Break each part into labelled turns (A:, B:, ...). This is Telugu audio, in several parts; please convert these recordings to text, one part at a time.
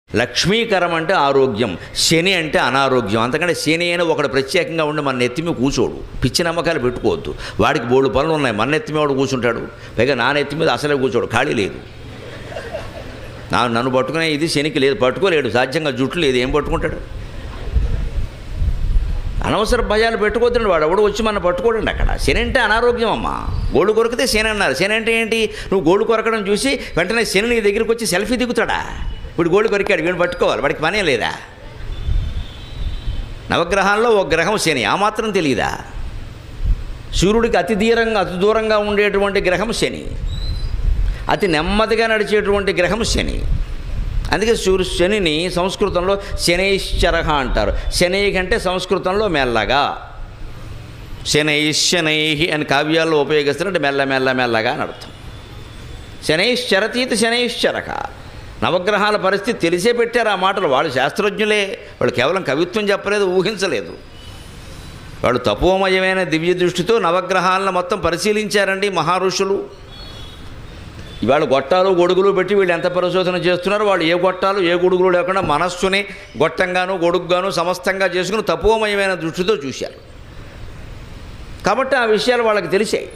A: లక్ష్మీకరం అంటే ఆరోగ్యం శని అంటే అనారోగ్యం అంతకంటే శని అయినా ఒకడు ప్రత్యేకంగా ఉండి మన నెత్తిమి కూర్చోడు పిచ్చి నమ్మకాలు పెట్టుకోవద్దు వాడికి బోడు పనులు ఉన్నాయి మన నెత్తిమి వాడు కూర్చుంటాడు పైగా నా నెత్తి మీద అసలే కూర్చోడు ఖాళీ లేదు నా నన్ను పట్టుకునే ఇది శనికి లేదు పట్టుకోలేడు సాధ్యంగా జుట్టు లేదు ఏం పట్టుకుంటాడు అనవసర భయాలు పెట్టుకోవద్దండి వాడు ఎవడు వచ్చి మన పట్టుకోడండి అక్కడ శని అంటే అనారోగ్యం అమ్మా గోళ్ళు కొరికితే శని అన్నారు శని అంటే ఏంటి నువ్వు గోళ్ళు కొరకడం చూసి వెంటనే శని నీ దగ్గరికి వచ్చి సెల్ఫీ దిగుతాడా ఇప్పుడు గోళ్ళు కొరికాడు వీడిని పట్టుకోవాలి వాడికి పనే లేదా నవగ్రహాల్లో ఒక గ్రహం శని ఆ మాత్రం తెలియదా సూర్యుడికి అతి దూరంగా అతి దూరంగా ఉండేటువంటి గ్రహం శని అతి నెమ్మదిగా నడిచేటువంటి గ్రహం శని అందుకే సూర్య శనిని సంస్కృతంలో శనైశ్చరహ అంటారు శనై కంటే సంస్కృతంలో మెల్లగా శనై శనై అని కావ్యాల్లో ఉపయోగిస్తున్నట్టు మెల్ల మెల్ల మెల్లగా అని అర్థం శనైశ్చరతీత శనైశ్చరక నవగ్రహాల పరిస్థితి తెలిసే పెట్టారు ఆ మాటలు వాళ్ళు శాస్త్రజ్ఞులే వాళ్ళు కేవలం కవిత్వం చెప్పలేదు ఊహించలేదు వాళ్ళు తపోమయమైన దివ్య దృష్టితో నవగ్రహాలను మొత్తం పరిశీలించారండి మహారుషులు ఇవాళ గొట్టాలు గొడుగులు పెట్టి వీళ్ళు ఎంత పరిశోధన చేస్తున్నారు వాళ్ళు ఏ గొట్టాలు ఏ గొడుగులు లేకుండా మనస్సుని గొట్టంగాను గొడుగ్గాను సమస్తంగా చేసుకుని తపోమయమైన దృష్టితో చూశారు కాబట్టి ఆ విషయాలు వాళ్ళకి తెలిసాయి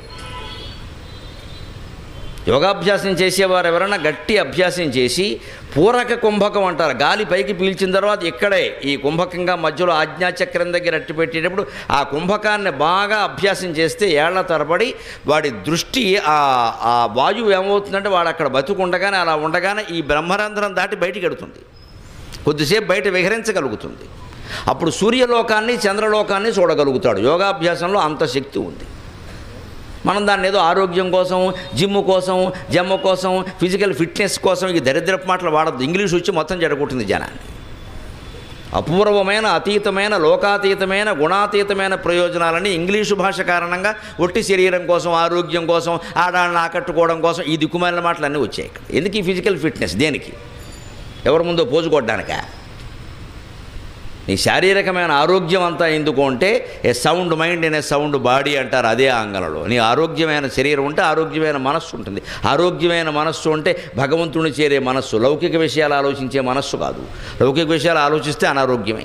A: యోగాభ్యాసం చేసేవారు ఎవరైనా గట్టి అభ్యాసం చేసి పూరక కుంభకం అంటారు గాలి పైకి పీల్చిన తర్వాత ఇక్కడే ఈ కుంభకంగా మధ్యలో ఆజ్ఞాచక్రం దగ్గర అట్టి పెట్టేటప్పుడు ఆ కుంభకాన్ని బాగా అభ్యాసం చేస్తే ఏళ్ల తరబడి వాడి దృష్టి ఆ ఆ వాయువు ఏమవుతుందంటే వాడు అక్కడ బతుకుండగానే అలా ఉండగానే ఈ బ్రహ్మరంధ్రం దాటి బయటికి ఎడుతుంది కొద్దిసేపు బయట విహరించగలుగుతుంది అప్పుడు సూర్యలోకాన్ని చంద్రలోకాన్ని చూడగలుగుతాడు యోగాభ్యాసంలో అంత శక్తి ఉంది మనం దాన్ని ఏదో ఆరోగ్యం కోసం జిమ్ కోసం జమ్మ కోసం ఫిజికల్ ఫిట్నెస్ కోసం ఈ దరిద్రపు మాటలు వాడద్దు ఇంగ్లీష్ వచ్చి మొత్తం జడగొట్టింది జనాన్ని అపూర్వమైన అతీతమైన లోకాతీతమైన గుణాతీతమైన ప్రయోజనాలని ఇంగ్లీషు భాష కారణంగా ఒట్టి శరీరం కోసం ఆరోగ్యం కోసం ఆడాళ్ళని ఆకట్టుకోవడం కోసం ఈ దిక్కుమాలిన మాటలు అన్నీ వచ్చాయి ఇక్కడ ఎందుకు ఈ ఫిజికల్ ఫిట్నెస్ దేనికి ఎవరి ముందో పోజు కొట్టడానికా నీ శారీరకమైన ఆరోగ్యం అంతా ఎందుకు అంటే ఏ సౌండ్ మైండ్ అనే సౌండ్ బాడీ అంటారు అదే ఆంగలలో నీ ఆరోగ్యమైన శరీరం ఉంటే ఆరోగ్యమైన మనస్సు ఉంటుంది ఆరోగ్యమైన మనస్సు అంటే భగవంతుని చేరే మనస్సు లౌకిక విషయాలు ఆలోచించే మనస్సు కాదు లౌకిక విషయాలు ఆలోచిస్తే అనారోగ్యమే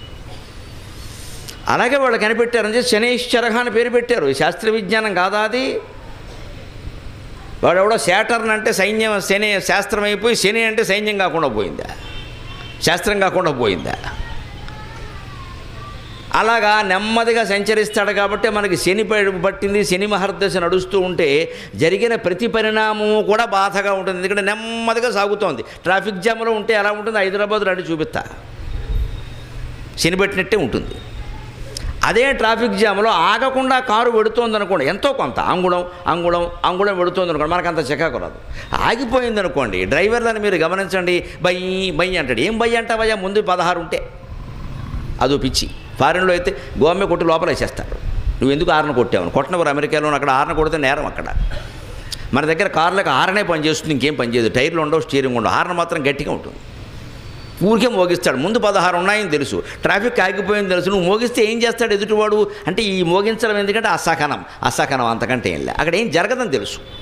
A: అలాగే వాళ్ళు కనిపెట్టారని చెప్పి శనైశ్చరహ అని పేరు పెట్టారు ఈ శాస్త్ర విజ్ఞానం కాదా అది వాడెవడో శాటర్న్ అంటే సైన్యం శని శాస్త్రం అయిపోయి శని అంటే సైన్యం కాకుండా పోయిందా శాస్త్రం కాకుండా పోయిందా అలాగా నెమ్మదిగా సంచరిస్తాడు కాబట్టి మనకి శని ప- పట్టింది శని మహర్దశ నడుస్తూ ఉంటే జరిగిన ప్రతి పరిణామము కూడా బాధగా ఉంటుంది ఎందుకంటే నెమ్మదిగా సాగుతోంది ట్రాఫిక్ జామ్లో ఉంటే ఎలా ఉంటుంది హైదరాబాద్ రండి చూపిస్తా శని పెట్టినట్టే ఉంటుంది అదే ట్రాఫిక్ జామ్లో ఆగకుండా కారు వెడుతోంది అనుకోండి ఎంతో కొంత అంగుళం అంగుళం అంగుళం వెడుతోంది అనుకోండి మనకు అంత చికాకు రాదు ఆగిపోయింది అనుకోండి డ్రైవర్లను మీరు గమనించండి బై బై అంటాడు ఏం బై అంటావయ్యా ముందు పదహారు ఉంటే అదో పిచ్చి ఫారెన్లో అయితే గోమె కొట్టి లోపల వేసేస్తారు నువ్వు ఎందుకు ఆరన కొట్టావు కొట్టనవారు అమెరికాలో అక్కడ ఆరన కొడితే నేరం అక్కడ మన దగ్గర కార్లకు ఆరనే పని చేస్తుంది ఇంకేం పని చేయదు టైర్లు ఉండవు స్టీరింగ్ ఉండవు హార్న్ మాత్రం గట్టిగా ఉంటుంది ఊరికే మోగిస్తాడు ముందు పదహారు ఉన్నాయని తెలుసు ట్రాఫిక్ ఆగిపోయింది తెలుసు నువ్వు మోగిస్తే ఏం చేస్తాడు ఎదుటివాడు అంటే ఈ మోగించడం ఎందుకంటే అసహనం అసహనం అంతకంటే ఏం లే అక్కడ ఏం జరగదని తెలుసు